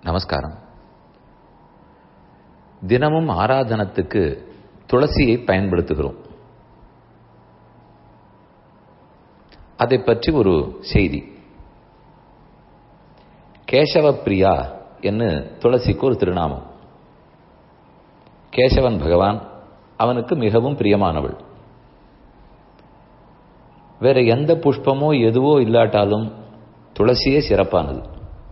நமஸ்காரம் தினமும் ஆராதனத்துக்கு துளசியை பயன்படுத்துகிறோம் அதை பற்றி ஒரு செய்தி கேசவ பிரியா என்று துளசிக்கு ஒரு திருநாமம் கேசவன் பகவான் அவனுக்கு மிகவும் பிரியமானவள் வேற எந்த புஷ்பமோ எதுவோ இல்லாட்டாலும் துளசியே சிறப்பானது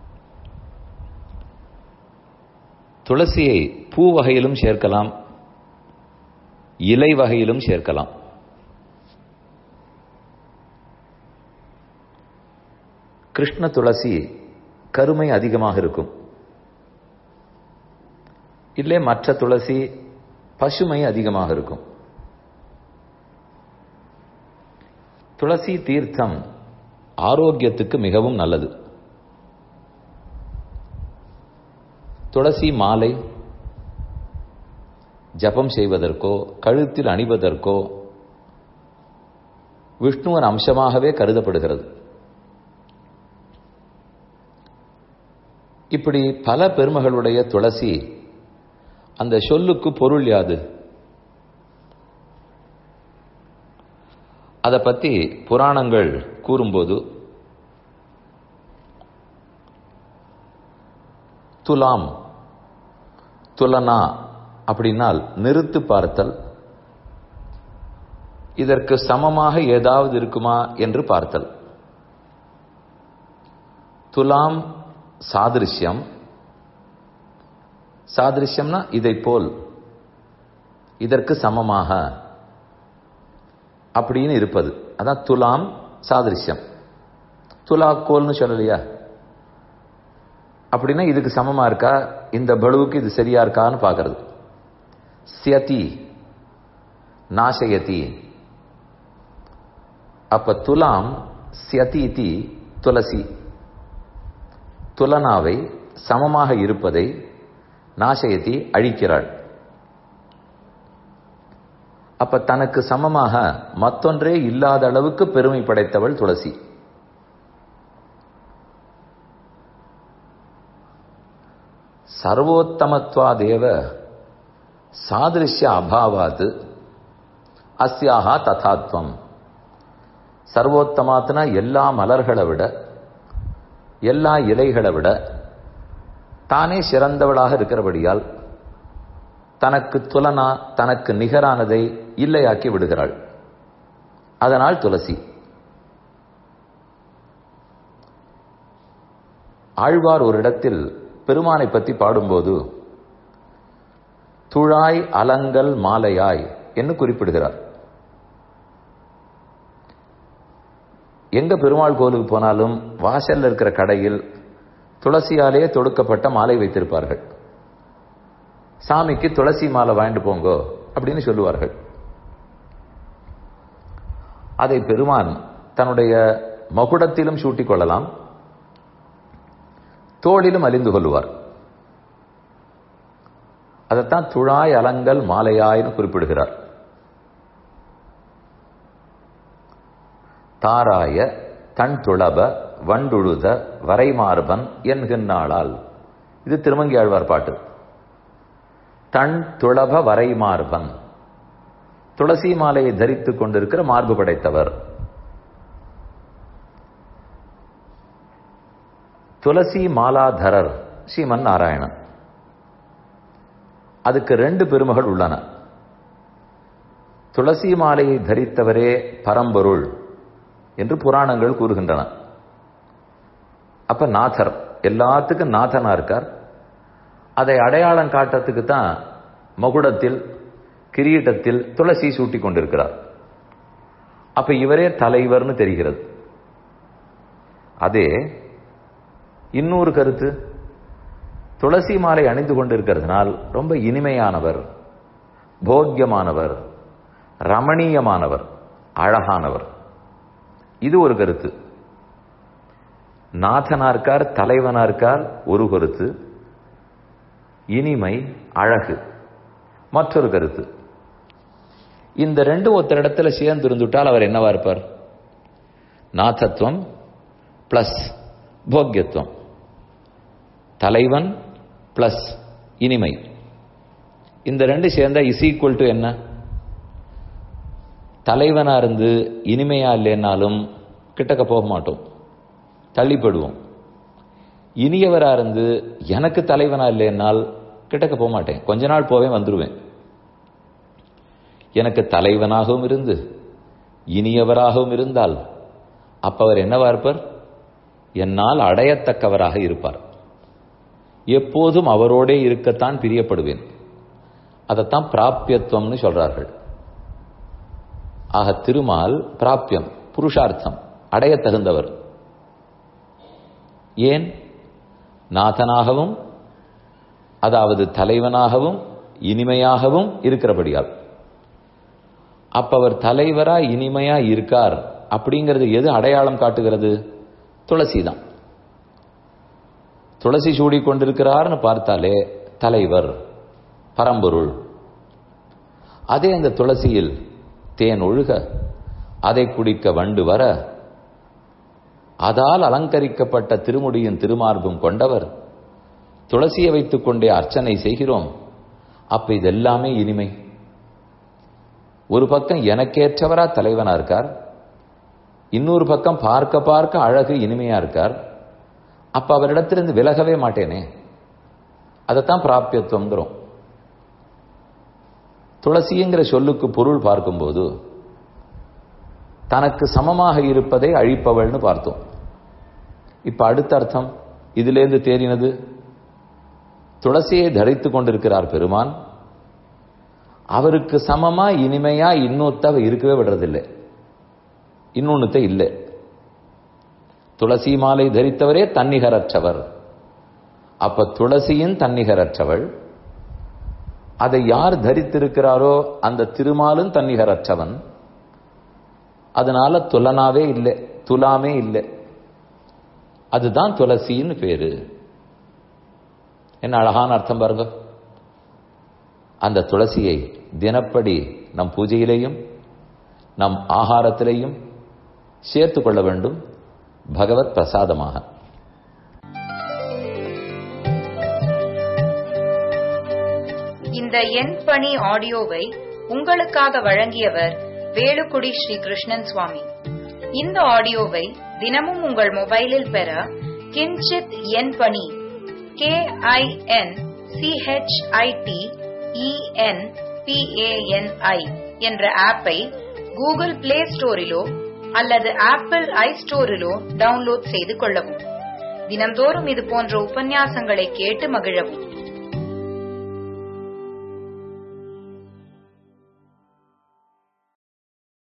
துளசியை பூ வகையிலும் சேர்க்கலாம் இலை வகையிலும் சேர்க்கலாம் கிருஷ்ண துளசி கருமை அதிகமாக இருக்கும் இல்லை மற்ற துளசி பசுமை அதிகமாக இருக்கும் துளசி தீர்த்தம் ஆரோக்கியத்துக்கு மிகவும் நல்லது துளசி மாலை ஜபம் செய்வதற்கோ கழுத்தில் அணிவதற்கோ விஷ்ணுவின் அம்சமாகவே கருதப்படுகிறது இப்படி பல பெருமகளுடைய துளசி அந்த சொல்லுக்கு பொருள் யாது அதை பற்றி புராணங்கள் கூறும்போது துலாம் துலனா அப்படின்னால் நிறுத்து பார்த்தல் இதற்கு சமமாக ஏதாவது இருக்குமா என்று பார்த்தல் துலாம் சாதிருஷ்யம் சாதிருஷ்யம்னா இதை போல் இதற்கு சமமாக அப்படின்னு இருப்பது அதான் துலாம் சாதிருஷ்யம் துலாக்கோல்னு சொல்லலையா அப்படின்னா இதுக்கு சமமா இருக்கா இந்த பலுவுக்கு இது சரியா இருக்கான்னு பாக்குறது சியதி நாசயதி அப்ப துலாம் சியதி துளசி துலனாவை சமமாக இருப்பதை நாசயத்தி அழிக்கிறாள் அப்ப தனக்கு சமமாக மற்றொன்றே இல்லாத அளவுக்கு பெருமை படைத்தவள் துளசி சர்வோத்தமத்வாதேவ சாதிருஷ்ய அபாவாது அஸ்யாகா ததாத்வம் சர்வோத்தமாத்னா எல்லா மலர்களை விட எல்லா இலைகளை விட தானே சிறந்தவளாக இருக்கிறபடியால் தனக்கு துலனா தனக்கு நிகரானதை இல்லையாக்கி விடுகிறாள் அதனால் துளசி ஆழ்வார் ஒரு இடத்தில் பெருமானை பற்றி பாடும்போது துழாய் அலங்கல் மாலையாய் என்று குறிப்பிடுகிறார் எங்க பெருமாள் கோவிலுக்கு போனாலும் வாசல்ல இருக்கிற கடையில் துளசியாலே தொடுக்கப்பட்ட மாலை வைத்திருப்பார்கள் சாமிக்கு துளசி மாலை வாங்கிட்டு போங்கோ அப்படின்னு சொல்லுவார்கள் அதை பெருமான் தன்னுடைய மகுடத்திலும் சூட்டிக் கொள்ளலாம் தோளிலும் அழிந்து கொள்வார் அதைத்தான் துழாய் அலங்கல் மாலையாயின்னு குறிப்பிடுகிறார் தாராய தன் துளப வண்டுழுத வரைமார்பன் என்கின்றாளால் இது திருமங்கி ஆழ்வார் பாட்டு தன் துளப வரைமார்பன் துளசி மாலையை தரித்துக் கொண்டிருக்கிற மார்பு படைத்தவர் துளசி மாலாதரர் ஸ்ரீமன் நாராயணன் அதுக்கு ரெண்டு பெருமகள் உள்ளன துளசி மாலையை தரித்தவரே பரம்பொருள் என்று புராணங்கள் கூறுகின்றன அப்ப நாதர் எல்லாத்துக்கும் நாதனா இருக்கார் அதை அடையாளம் காட்டுறதுக்கு தான் மகுடத்தில் கிரீட்டத்தில் துளசி சூட்டி கொண்டிருக்கிறார் அப்ப இவரே தலைவர்னு தெரிகிறது அதே இன்னொரு கருத்து துளசி மாலை அணிந்து கொண்டிருக்கிறதுனால் ரொம்ப இனிமையானவர் போக்கியமானவர் ரமணீயமானவர் அழகானவர் இது ஒரு கருத்து நாதனா இருக்கார் தலைவனா இருக்கார் ஒரு கருத்து இனிமை அழகு மற்றொரு கருத்து இந்த ரெண்டு ஒருத்தர் இடத்துல சேர்ந்து இருந்துட்டால் அவர் என்னவா இருப்பார் நாதத்துவம் பிளஸ் போக்கியத்துவம் தலைவன் பிளஸ் இனிமை இந்த ரெண்டு சேர்ந்தா இஸ் ஈக்குவல் டு என்ன தலைவனா இருந்து இனிமையா இல்லைன்னாலும் கிட்டக்க போக மாட்டோம் தள்ளிப்படுவோம் இனியவரா இருந்து எனக்கு தலைவனா இல்லைன்னால் கிட்டக்க போக மாட்டேன் கொஞ்ச நாள் போவேன் வந்துடுவேன் எனக்கு தலைவனாகவும் இருந்து இனியவராகவும் இருந்தால் அப்ப அவர் என்னவா இருப்பார் என்னால் அடையத்தக்கவராக இருப்பார் எப்போதும் அவரோடே இருக்கத்தான் பிரியப்படுவேன் அதைத்தான் பிராப்பியத்துவம்னு சொல்றார்கள் ஆக திருமால் பிராப்பியம் புருஷார்த்தம் அடைய தகுந்தவர் ஏன் நாதனாகவும் அதாவது தலைவனாகவும் இனிமையாகவும் இருக்கிறபடியால் அப்ப அவர் தலைவரா இனிமையா இருக்கார் அப்படிங்கிறது எது அடையாளம் காட்டுகிறது துளசி தான் துளசி சூடி கொண்டிருக்கிறார்னு பார்த்தாலே தலைவர் பரம்பொருள் அதே அந்த துளசியில் தேன் ஒழுக அதை குடிக்க வண்டு வர அதால் அலங்கரிக்கப்பட்ட திருமுடியின் திருமார்பும் கொண்டவர் துளசியை வைத்துக் கொண்டே அர்ச்சனை செய்கிறோம் அப்ப இதெல்லாமே இனிமை ஒரு பக்கம் எனக்கேற்றவரா தலைவனா இருக்கார் இன்னொரு பக்கம் பார்க்க பார்க்க அழகு இனிமையா இருக்கார் அப்ப அவரிடத்திலிருந்து விலகவே மாட்டேனே அதைத்தான் பிராப்பியத்துவங்கிறோம் துளசிங்கிற சொல்லுக்கு பொருள் பார்க்கும்போது தனக்கு சமமாக இருப்பதை அழிப்பவள்னு பார்த்தோம் இப்ப அடுத்த அர்த்தம் இதிலேருந்து தேறினது துளசியை தரித்து கொண்டிருக்கிறார் பெருமான் அவருக்கு சமமா இனிமையா இன்னொத்த இருக்கவே விடுறதில்லை இன்னொன்னுத்த இல்லை துளசி மாலை தரித்தவரே தன்னிகரற்றவர் அப்ப துளசியின் தன்னிகரற்றவள் அதை யார் தரித்திருக்கிறாரோ அந்த திருமாலும் தன்னிகரற்றவன் அதனால துலனாவே இல்லை துலாமே இல்லை அதுதான் துளசின்னு பேரு என்ன அழகான அர்த்தம் பாருங்க அந்த துளசியை தினப்படி நம் பூஜையிலேயும் நம் ஆகாரத்திலேயும் சேர்த்து கொள்ள வேண்டும் பகவத் பிரசாதமாக இந்த எண் பணி ஆடியோவை உங்களுக்காக வழங்கியவர் வேலுக்குடி ஸ்ரீ கிருஷ்ணன் சுவாமி இந்த ஆடியோவை தினமும் உங்கள் மொபைலில் பெற கிஞ்சித் எண் பணி கே ஐ என் சிஹெச்ஐடி இஎன் பிஏஎன்ஐ என்ற ஆப்பை கூகுள் பிளே ஸ்டோரிலோ அல்லது ஆப்பிள் ஐ ஸ்டோரிலோ டவுன்லோட் செய்து கொள்ளவும் தினந்தோறும் இது போன்ற உபன்யாசங்களை கேட்டு மகிழவும்